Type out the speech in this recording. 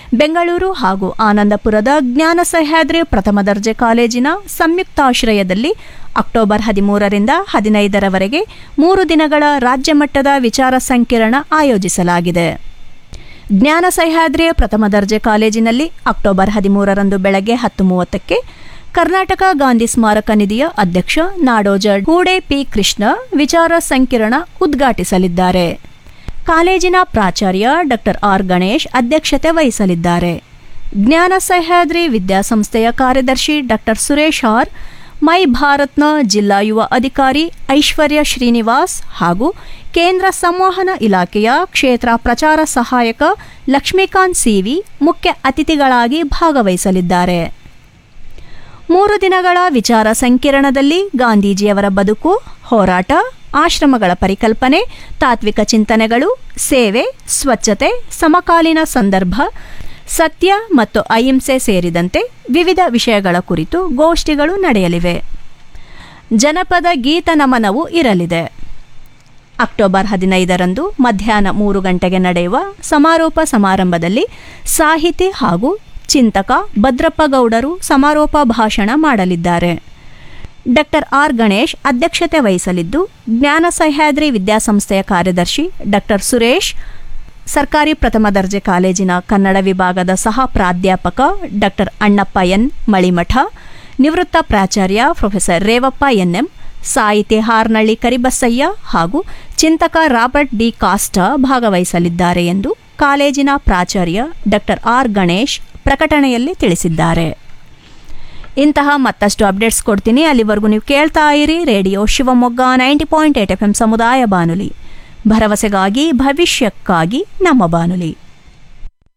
ಬೆಂಗಳೂರು ಹಾಗೂ ಆನಂದಪುರದ ಜ್ಞಾನ ಸಹ್ಯಾದ್ರಿ ಪ್ರಥಮ ದರ್ಜೆ ಕಾಲೇಜಿನ ಸಂಯುಕ್ತಾಶ್ರಯದಲ್ಲಿ ಅಕ್ಟೋಬರ್ ಹದಿಮೂರರಿಂದ ಹದಿನೈದರವರೆಗೆ ಮೂರು ದಿನಗಳ ರಾಜ್ಯ ಮಟ್ಟದ ವಿಚಾರ ಸಂಕಿರಣ ಆಯೋಜಿಸಲಾಗಿದೆ ಜ್ಞಾನ ಸಹ್ಯಾದ್ರಿಯ ಪ್ರಥಮ ದರ್ಜೆ ಕಾಲೇಜಿನಲ್ಲಿ ಅಕ್ಟೋಬರ್ ಹದಿಮೂರರಂದು ಬೆಳಗ್ಗೆ ಹತ್ತು ಮೂವತ್ತಕ್ಕೆ ಕರ್ನಾಟಕ ಗಾಂಧಿ ಸ್ಮಾರಕ ನಿಧಿಯ ಅಧ್ಯಕ್ಷ ನಾಡೋಜ ಹೂಡೆ ಪಿ ಕೃಷ್ಣ ವಿಚಾರ ಸಂಕಿರಣ ಉದ್ಘಾಟಿಸಲಿದ್ದಾರೆ ಕಾಲೇಜಿನ ಪ್ರಾಚಾರ್ಯ ಡಾಕ್ಟರ್ ಆರ್ ಗಣೇಶ್ ಅಧ್ಯಕ್ಷತೆ ವಹಿಸಲಿದ್ದಾರೆ ಜ್ಞಾನ ಸಹ್ಯಾದ್ರಿ ವಿದ್ಯಾಸಂಸ್ಥೆಯ ಕಾರ್ಯದರ್ಶಿ ಡಾಕ್ಟರ್ ಸುರೇಶ್ ಆರ್ ಮೈ ಭಾರತ್ನ ಜಿಲ್ಲಾ ಯುವ ಅಧಿಕಾರಿ ಐಶ್ವರ್ಯ ಶ್ರೀನಿವಾಸ್ ಹಾಗೂ ಕೇಂದ್ರ ಸಂವಹನ ಇಲಾಖೆಯ ಕ್ಷೇತ್ರ ಪ್ರಚಾರ ಸಹಾಯಕ ಲಕ್ಷ್ಮೀಕಾಂತ್ ಸಿವಿ ಮುಖ್ಯ ಅತಿಥಿಗಳಾಗಿ ಭಾಗವಹಿಸಲಿದ್ದಾರೆ ಮೂರು ದಿನಗಳ ವಿಚಾರ ಸಂಕಿರಣದಲ್ಲಿ ಗಾಂಧೀಜಿಯವರ ಬದುಕು ಹೋರಾಟ ಆಶ್ರಮಗಳ ಪರಿಕಲ್ಪನೆ ತಾತ್ವಿಕ ಚಿಂತನೆಗಳು ಸೇವೆ ಸ್ವಚ್ಛತೆ ಸಮಕಾಲೀನ ಸಂದರ್ಭ ಸತ್ಯ ಮತ್ತು ಅಹಿಂಸೆ ಸೇರಿದಂತೆ ವಿವಿಧ ವಿಷಯಗಳ ಕುರಿತು ಗೋಷ್ಠಿಗಳು ನಡೆಯಲಿವೆ ಜನಪದ ಗೀತ ನಮನವೂ ಇರಲಿದೆ ಅಕ್ಟೋಬರ್ ಹದಿನೈದರಂದು ಮಧ್ಯಾಹ್ನ ಮೂರು ಗಂಟೆಗೆ ನಡೆಯುವ ಸಮಾರೋಪ ಸಮಾರಂಭದಲ್ಲಿ ಸಾಹಿತಿ ಹಾಗೂ ಚಿಂತಕ ಭದ್ರಪ್ಪ ಗೌಡರು ಸಮಾರೋಪ ಭಾಷಣ ಮಾಡಲಿದ್ದಾರೆ ಡಾಕ್ಟರ್ ಆರ್ ಗಣೇಶ್ ಅಧ್ಯಕ್ಷತೆ ವಹಿಸಲಿದ್ದು ಜ್ಞಾನ ಸಹ್ಯಾದ್ರಿ ವಿದ್ಯಾಸಂಸ್ಥೆಯ ಕಾರ್ಯದರ್ಶಿ ಡಾಕ್ಟರ್ ಸುರೇಶ್ ಸರ್ಕಾರಿ ಪ್ರಥಮ ದರ್ಜೆ ಕಾಲೇಜಿನ ಕನ್ನಡ ವಿಭಾಗದ ಸಹ ಪ್ರಾಧ್ಯಾಪಕ ಡಾಕ್ಟರ್ ಅಣ್ಣಪ್ಪ ಎನ್ ಮಳಿಮಠ ನಿವೃತ್ತ ಪ್ರಾಚಾರ್ಯ ಪ್ರೊಫೆಸರ್ ರೇವಪ್ಪ ಎನ್ಎಂ ಸಾಹಿತಿ ಹಾರ್ನಳ್ಳಿ ಕರಿಬಸಯ್ಯ ಹಾಗೂ ಚಿಂತಕ ರಾಬರ್ಟ್ ಡಿ ಕಾಸ್ಟ ಭಾಗವಹಿಸಲಿದ್ದಾರೆ ಎಂದು ಕಾಲೇಜಿನ ಪ್ರಾಚಾರ್ಯ ಡಾಕ್ಟರ್ ಆರ್ ಗಣೇಶ್ ಪ್ರಕಟಣೆಯಲ್ಲಿ ತಿಳಿಸಿದ್ದಾರೆ ಇಂತಹ ಮತ್ತಷ್ಟು ಅಪ್ಡೇಟ್ಸ್ ಕೊಡ್ತೀನಿ ಅಲ್ಲಿವರೆಗೂ ನೀವು ಕೇಳ್ತಾ ಇರಿ radio Shivamogga ninety point eight F M ಸಮುದಾಯ ಬಾನುಲಿ ಭರವಸೆಗಾಗಿ ಭವಿಷ್ಯಕ್ಕಾಗಿ ನಮ್ಮ ಬಾನುಲಿ